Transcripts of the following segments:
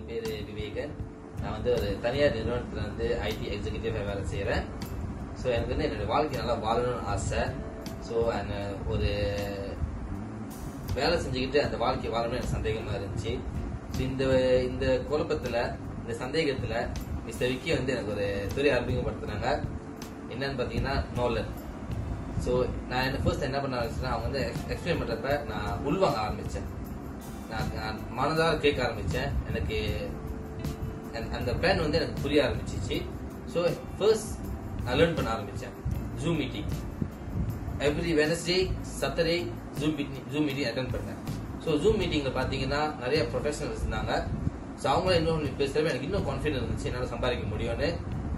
பேர் விவேகன் நான் வந்து ஒரு தனியார் நிறுவனத்தில் வந்து ஐடி எக்ஸிகூட்டிவாக வேலை செய்கிறேன் ஸோ எனக்கு வந்து என்னோட வாழ்க்கை நல்லா வாழணும்னு ஆசை ஸோ ஒரு வேலை செஞ்சுக்கிட்டு அந்த வாழ்க்கை வாழணும்னு எனக்கு சந்தேகமாக இருந்துச்சு ஸோ இந்த இந்த குழப்பத்தில் இந்த சந்தேகத்தில் மிஸ்டர் விக்கி வந்து எனக்கு ஒரு துறை அறிமுகப்படுத்துனாங்க என்னன்னு பார்த்தீங்கன்னா நோலன் ஸோ நான் என்ன ஃபர்ஸ்ட் என்ன பண்ண ஆரம்பிச்சேன்னா அவங்க வந்து எக்ஸ்பிளைன் பண்ணுறப்ப நான் உள்வாங்க ஆரம்பித்தேன் நான் நான் மனதார கேட்க ஆரம்பித்தேன் எனக்கு அந்த- அந்த பிளான் வந்து எனக்கு புரிய ஆரம்பிச்சிச்சு ஸோ ஃபர்ஸ்ட் நான் லேர்ன் பண்ண ஆரம்பித்தேன் zoom meeting every Wednesday Saturday zoom meeting zoom meeting attend பண்ணேன் ஸோ ஜூம் மீட்டிங்கில் பார்த்தீங்கன்னா நிறைய ப்ரொஃபஷனல்ஸ் இருந்தாங்க ஸோ அவங்கள இன்னும் பேசுகிறப்ப எனக்கு இன்னும் கான்ஃபிடன்ஸ் இருந்துச்சு என்னால் சம்பாதிக்க முடியும்னு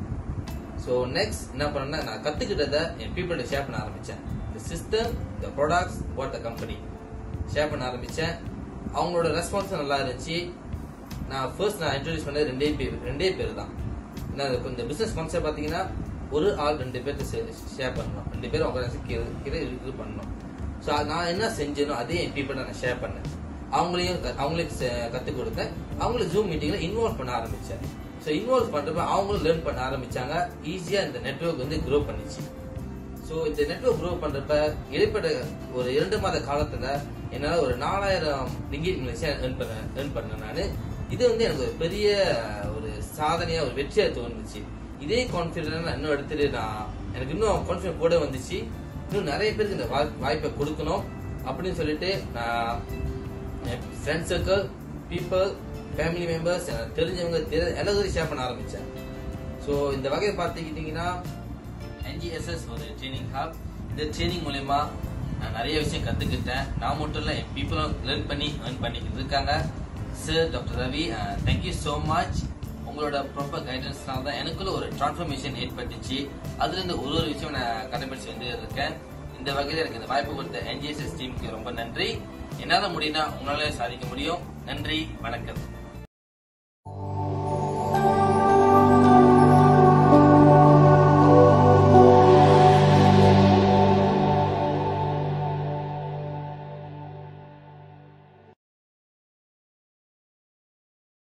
ஸோ நெக்ஸ்ட் என்ன பண்ணேன்னா நான் கற்றுக்கிட்டதை என் பீப்புள்கிட்ட ஷேர் பண்ண ஆரம்பித்தேன் the system the products what the company share பண்ண ஆரம்பித்தேன் அவங்களோட ரெஸ்பான்ஸ் நல்லா இருந்துச்சு நான் ஃபர்ஸ்ட் நான் இன்ட்ரடியூஸ் பண்ணது ரெண்டே பேர் ரெண்டே பேர் தான் ஏன்னா அது இந்த பிஸ்னஸ் கான்செப்ட் பார்த்தீங்கன்னா ஒரு ஆள் ரெண்டு பேர்த்து ஷேர் பண்ணணும் ரெண்டு பேரும் அவங்க கீழே இது பண்ணணும் ஸோ நான் என்ன செஞ்சேனோ அதே என் பீப்புளை நான் ஷேர் பண்ணேன் அவங்களையும் க- அவங்களுக்கு செ- கத்துக் கொடுத்தேன் அவங்கள ஜூம் மீட்டிங்ல இன்வால்வ் பண்ண ஆரம்பிச்சேன் ஸோ இன்வால்வ் பண்றப்ப அவங்களும் லேர்ன் பண்ண ஆரம்பிச்சாங்க ஈஸியா இந்த நெட்வொர்க் வந்து க்ரோ பண்ணிச்சு ஸோ இந்த நெட்வொர்க் க்ரோ பண்றப்ப இடைப்பட்ட ஒரு இரண்டு மாத காலத்துல என்னால ஒரு நாலாயிரம் ரிங்கிட் மலேசியா ஏர்ன் பண்ண ஏர்ன் பண்ணேன் நான் இது வந்து எனக்கு ஒரு பெரிய ஒரு சாதனையா ஒரு வெற்றியா தோணுச்சு இதே கான்ஃபிடன்ஸ் நான் இன்னும் எடுத்துட்டு நான் எனக்கு இன்னும் கான்ஃபிடன்ஸ் கூட வந்துச்சு இன்னும் நிறைய பேருக்கு இந்த வாய்- வாய்ப்பை கொடுக்கணும் அப்படின்னு சொல்லிட்டு நான் என் friend circle people family members எனக்கு தெரிஞ்சவங்க தெரி- எல்லாத்தையும் ஷேர் பண்ண ஆரம்பிச்சேன் ஸோ இந்த வகையை பார்த்துக்கிட்டிங்கன்னா என்ஜிஎஸ்எஸ் ஒரு ட்ரைனிங் ஹாப் இந்த ட்ரைனிங் மூலயமா நான் நிறைய விஷயம் கற்றுக்கிட்டேன் நான் மட்டும் இல்லை என் பீப்புளும் லேர்ன் பண்ணி ஏர்ன் பண்ணிக்கிட்டு இருக்காங்க sir doctor Ravi thank you so much உங்களோட ப்ராப்பர் கைடன்ஸ்னால தான் எனக்குள்ள ஒரு டிரான்ஸ்ஃபர்மேஷன் ஏற்பட்டுச்சு அதுலேருந்து ஒரு ஒரு விஷயம் நான் கண்டுபிடிச்சு வந்து இருக்கேன் இந்த வகையில் எனக்கு இந்த வாய்ப்பு கொடுத்த என்ஜிஎஸ்எஸ் டீமுக்கு ரொம்ப நன்றி என்னால் முடியும்னா உங்களால சாதிக்க முடியும் நன்றி வணக்கம்